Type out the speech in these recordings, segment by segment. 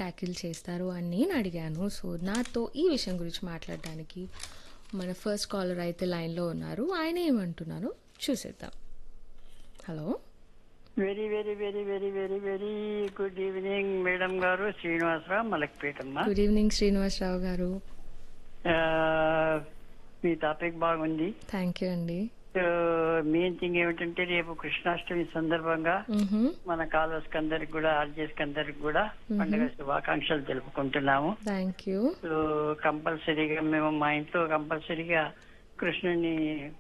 Tackle చేస్తారు అని నేను అడిగాను సో నాతో ఈ విషయం గురించి మాట్లాడడానికి మన ఫస్ట్ కాలర్ అయితే లైన్లో ఉన్నారు ఆయన ఏమంటున్నారో చూసేద్దాం hello very very very very very very good evening madam గారు శ్రీనివాసరావు మలక్పేటమ్మ గుడ్ ఈవినింగ్ శ్రీనివాసరావు గారు ఆ, మీ టాపిక్ బాగుంది థ్యాంక్ యూ అండి మెయిన్ థింగ్ ఏమిటంటే రేపు కృష్ణాష్టమి సందర్భంగా మ్హూ. మన కాలర్స్ అందరికి కూడా ఆర్జేస్ అందరికి కూడా పండుగ శుభాకాంక్షలు తెలుపుకుంటున్నాము థ్యాంక్ యూ సో కంపల్సరీగా మేము మా ఇంట్లో కంపల్సరీగా కృష్ణుని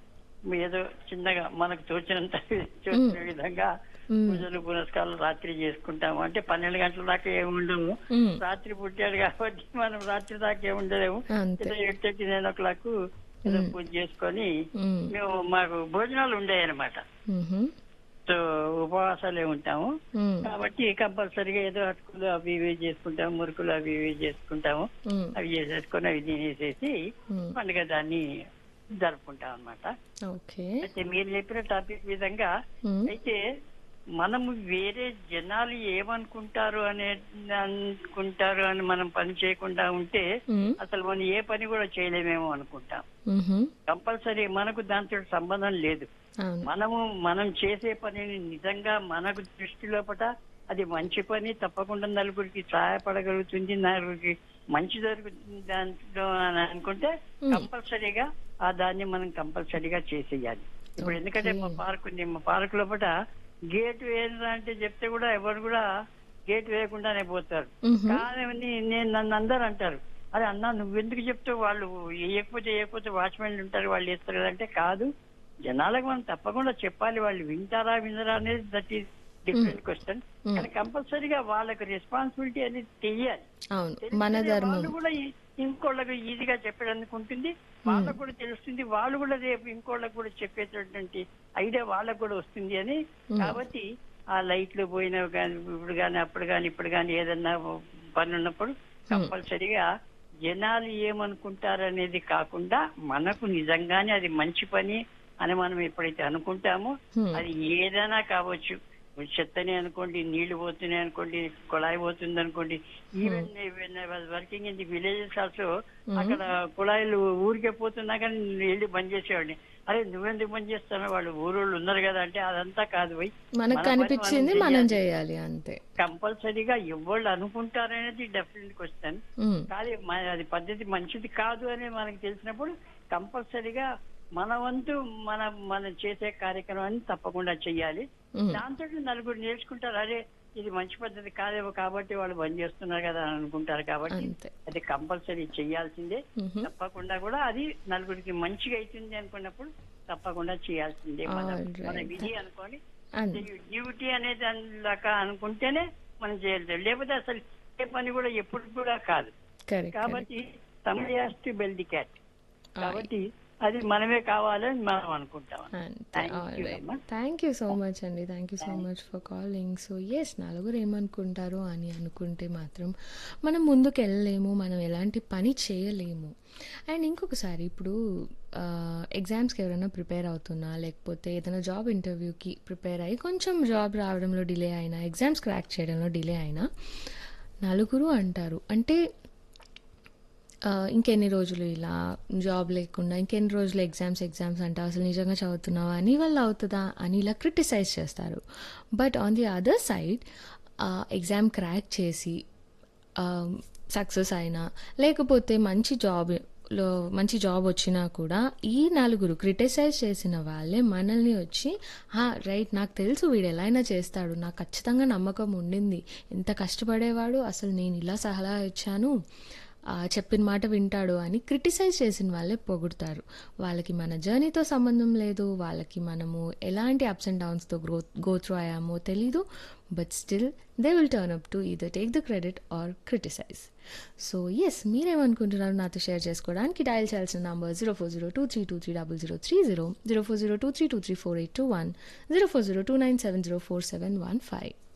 ఏదో చిన్నగా మనకు తోచినంత తోచిన విధంగా మ్మ్. పూజలు పునస్కారాలు రాత్రి చేసుకుంటాము అంటే పన్నెండు గంటల దాకా ఏమి ఉండము మ్మ్. రాత్రి పుట్టాడు కాబట్టి మనం రాత్రి దాకా ఏమి ఉండలేము అంతే ఏదో eight thirty nine o'clock ఏదో పూజ చేసుకొని మ్మ్. మేము మాకు భోజనాలు ఉండేవి అనమాట మ్హూ. సో ఉపవాసాలే ఉంటాము మ్మ్. కాబట్టి కంపల్సరీగా ఏదో అటుకులు అవి ఇవి చేసుకుంటాము మురుకులు అవి ఇవి చేసుకుంటాము మ్మ్. అవి చేసేసుకొని అవి తినేసేసి మ్మ్. పండుగ దాన్ని జరుపుకుంటాం అన్నమాట ఓకే అయితే మీరు చెప్పిన టాపిక్ విధంగా మ్మ్. అయితే మనము వేరే జనాలు ఏమనుకుంటారు అనే అనుకుంటారు అని మనం పని చేయకుండా ఉంటే మ్మ్. అసలు మనం ఏ పని కూడా చేయలేమేమో అనుకుంటాం మ్హూ. కంపల్సరీ మనకు దాంతో సంబంధం లేదు అవును మనము మనం చేసే పనిని నిజంగా మనకు దృష్టి లోపట అది మంచి పని తప్పకుండా నలుగురికి సహాయపడగలుగుతుంది నలుగురికి మంచి జరుగుతుంది దాంట్లో అని అనుకుంటే Hmm. కంపల్సరీగా ఆ దాన్ని మనం కంపల్సరీగా చేసేయాలి ఇప్పుడు ఎందుకంటే మా పార్క్ ఉంది మా పార్క్ లోపల గేట్ వేయరా అంటే చెప్తే కూడా ఎవరు కూడా గేట్ వేయకుండానే పోతారు మ్హూ. కానీ నీ- నేను నన్ను అందరు అంటారు అరే అన్నా నువ్వెందుకు చెప్తావు వాళ్ళు వేయకపోతే వేయకపోతే వాచ్మెన్ ఉంటారు వాళ్ళు వేస్తారు కదా అంటే కాదు జనాలకు మనం తప్పకుండా చెప్పాలి వాళ్ళు వింటారా వినరా అనేది that is different question Mm. కానీ కంపల్సరీగా వాళ్ళకి రెస్పాన్సిబిలిటీ అనేది తెలియాలి అవును తెలిస్తేనే మన ధర్మం వాళ్ళు కూడా ఈ- ఇంకోళ్ళకి ఈజీగా చెప్పడానికి ఉంటుంది వాళ్ళకు కూడా తెలుస్తుంది వాళ్ళు కూడా రేపు ఇంకోళ్ళకి కూడా చెప్పేటటువంటి ఐడియా వాళ్ళకు కూడా వస్తుంది అని కాబట్టి ఆ లైట్లు పోయినవి కానీ ఇప్పుడు కానీ అప్పుడు కానీ ఇప్పుడు కానీ ఏదన్నా పని ఉన్నప్పుడు కంపల్సరీగా జనాలు ఏమనుకుంటారు అనేది కాకుండా మనకు నిజంగానే అది మంచి పని అని మనం ఎప్పుడైతే అనుకుంటామో Hmm. అది ఏదైనా కావచ్చు చెత్తనే అనుకోండి నీళ్లు పోతున్నాయి అనుకోండి కుళాయి పోతుంది అనుకోండి even working in the villages also అక్కడ కుళాయిలు ఊరికే పోతున్నా కానీ వెళ్ళి బంద్ చేసేవాడిని అరే నువ్వెందుకు బంద్ చేస్తావు వాళ్ళు ఊరోళ్ళు ఉన్నారు కదా అంటే అదంతా కాదు పోయి మనకు కనిపించింది మనం చేయాలి అంతే కంపల్సరీగా ఎవళ్ళు అనుకుంటారనేది డెఫినెట్ క్వశ్చన్ మ్మ్. కానీ మ- అది పద్ధతి మంచిది కాదు అని మనకు తెలిసినప్పుడు కంపల్సరీగా మన వంతు మన మనం చేసే కార్యక్రమాన్ని తప్పకుండా చెయ్యాలి మ్మ్. దాంతో నలుగురు నేర్చుకుంటారు అరే ఇది మంచి పద్ధతి కాదేమో కాబట్టి వాళ్ళు బంద్ చేస్తున్నారు కదా అని అనుకుంటారు కాబట్టి అంతే అది కంపల్సరీ చెయ్యాల్సిందే మ్హూ. తప్పకుండా కూడా అది నలుగురికి మంచిగా అవుతుంది అనుకున్నప్పుడు తప్పకుండా చేయాల్సిందే మన Alright. మన విధి అనుకొని అంతే డ్యూటీ అనేది దాకా అనుకుంటేనే మనం చేయాలి లేకపోతే అసలు ఏ పని కూడా ఎప్పుడు కూడా కాదు కరెక్ట్ కాబట్టి తమిళ టు బెల్ ది క్యాట్ కాబట్టి అది మనమే కావాలని మనం అనుకుంటాం అంతే Thank ఆల్ you, రైట్ అమ్మా. థ్యాంక్ యూ సో మచ్ అండి thank you so much for calling so yes నలుగురు ఏమనుకుంటారు అని అనుకుంటే మాత్రం మనం ముందుకు వెళ్ళలేము మనం ఎలాంటి పని చేయలేము అండ్ ఇంకొకసారి ఇప్పుడు ఎగ్జామ్స్కి ఎవరైనా ప్రిపేర్ అవుతున్నా లేకపోతే ఏదైనా జాబ్ ఇంటర్వ్యూకి ప్రిపేర్ అయ్యి కొంచెం జాబ్ రావడంలో డిలే అయినా ఎగ్జామ్స్ క్రాక్ చేయడంలో డిలే అయినా నలుగురు అంటారు అంటే ఆ, ఇంకెన్ని రోజులు ఇలా జాబ్ లేకుండా ఇంకెన్ని రోజులు ఎగ్జామ్స్ ఎగ్జామ్స్ అంటే అసలు నిజంగా చదువుతున్నావా నీ వల్ల అవుతుందా అని ఇలా క్రిటిసైజ్ చేస్తారు but on the other side exam crack చేసి సక్సెస్ అయినా లేకపోతే మంచి జాబ్ లో మంచి జాబ్ వచ్చినా కూడా ఈ నలుగురు క్రిటిసైజ్ చేసిన వాళ్ళే మనల్ని వచ్చి "హా, రైట్ నాకు తెలుసు వీడు ఎలా అయినా చేస్తాడు నాకు ఖచ్చితంగా నమ్మకం ఉండింది ఎంత కష్టపడేవాడు అసలు నేను ఇలా సలహా ఇచ్చాను ఆ, చెప్పిన మాట వింటాడు అని క్రిటిసైజ్ చేసిన వాళ్ళే పొగుడతారు వాళ్ళకి మన జర్నీతో సంబంధం లేదు వాళ్ళకి మనము ఎలాంటి అప్స్ అండ్ డౌన్స్తో గ్రో గో త్రూ అయ్యామో తెలీదు but still they will turn up to either take the credit or criticize so yes మీరేమనుకుంటున్నారు నాతో షేర్ చేసుకోవడానికి డయల్ చేయాల్సిన number zero four zero two three two three double zero three zero zero four zero two three two three four eight two one zero four zero two nine seven zero four seven one five